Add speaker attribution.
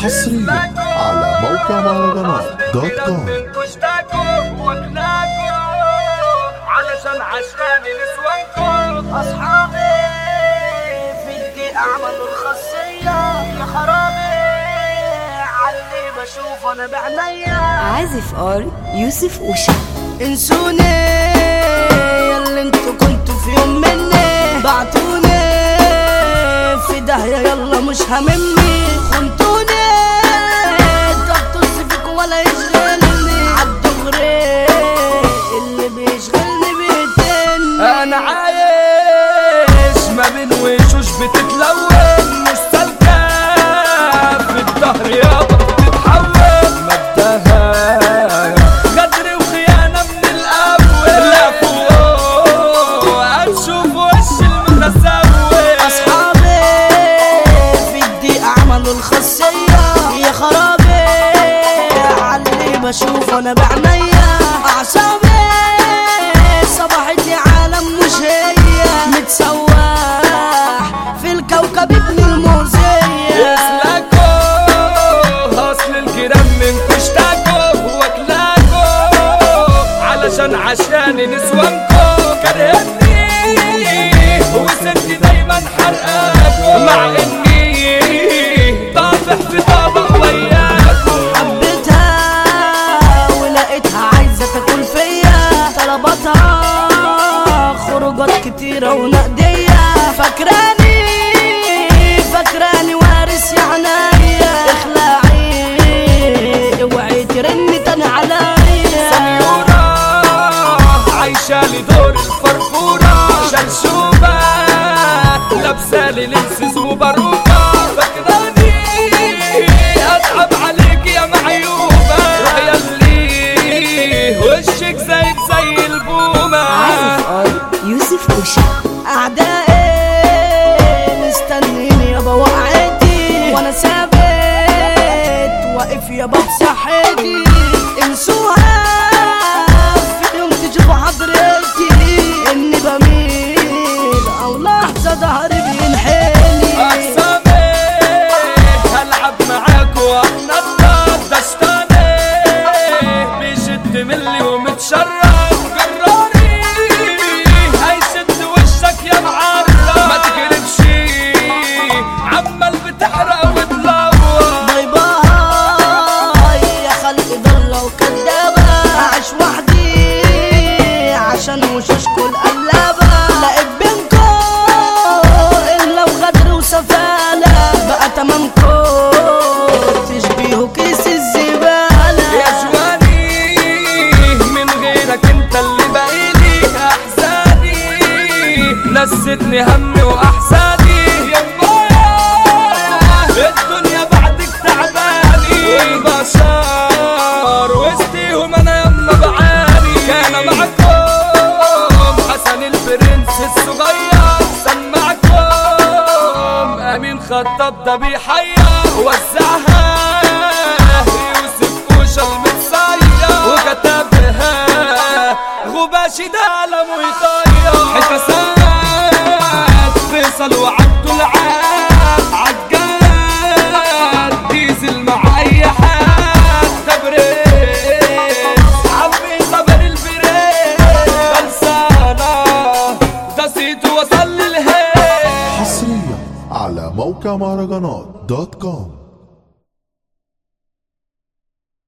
Speaker 1: حصريا على موقع مهرجانات دوت كوم
Speaker 2: علشان عشاني نسوانكم اصحابي في الدقيقة عملوا الخاصية يا خرابي علي بشوف انا بعينيا
Speaker 3: عازف ار يوسف اوشا
Speaker 2: انسوني ياللي انتوا كنتوا في يوم مني بعتوني في داهية يلا مش هممني خنتوني طب طز فيكوا ولا يشغلني عالدغري اللي بيشغلني بيتن
Speaker 4: انا عايش ما بين وشوش بتتلون مش سالكه في الظهر يابا بتتحول مبدأها غدر وخيانه من الاول لا فوق هتشوف وش المتسول
Speaker 2: اصحابي في الدقيقة عملوا الخاصية يا خرابي علي بشوف انا بعينيا اعصابي صبحت عالم مش هي متسواح في الكوكب ابن الموزية
Speaker 4: يسلكوا اصل الجيران منكوا اشتكوا واكلاكوا علشان عشاني نسوانكوا كرهتني وسنتي دايما حرقاكوا مع اني طافح في طبق وياكوا
Speaker 2: حبيتها ولقيتها عايزة تاكل فيا طلباتها خروجات كتيرة ونقدية فاكراني فاكراني وارث يا عناية اخلعي اوعي ترني تاني عليا
Speaker 4: سنيورة عايشة لي دور الفرفورة شرشوبة لابسة لي لبس وباروكة فاكراني اتعب عليك يا معيوبة روح ياللي وشك زي زي البومة
Speaker 3: عازف ار يوسف اوشا
Speaker 2: اعدائي مستنيني يابا وقعتي وانا ثابت واقف يابا بصحتي انسوها في يوم تجيبوا حضرتي اني بميل او لحظه ظهري بينحني
Speaker 4: أقسامي هلعب معاك وأتنطط دشتاني بيشد ملي ومتشرف جراري هيشد وشك يا معرف ما تقلبش عمال بتحرق وتلوع
Speaker 2: باي باي يا خلق ضلة وكدابة أعيش وحدي عشان وشوشكوا القلابة لقيت بينكو إلا وغدر وسفالة بقى تمامكو تشبيهوا كيس الزبالة
Speaker 4: يا جواني من غيرك انت اللي باقيلي احزاني نستني همي واحزاني يمايا الدنيا بعدك تعباني والبشر وسطيهم انا يما بعاني كان معكم حسن البرنس الصغير سمعكم امين خطاب ده بيحير وزعها يوسف كوشة المتصير وكتبها غباشي ده قلمه يطير حكاسات فيصل وعبده العاب عجال ديزل مع اي حد تبريد عمي صبر البريد خلصانة ده صيته وصل للهيد
Speaker 1: حصريا على موقع مهرجانات دوت كوم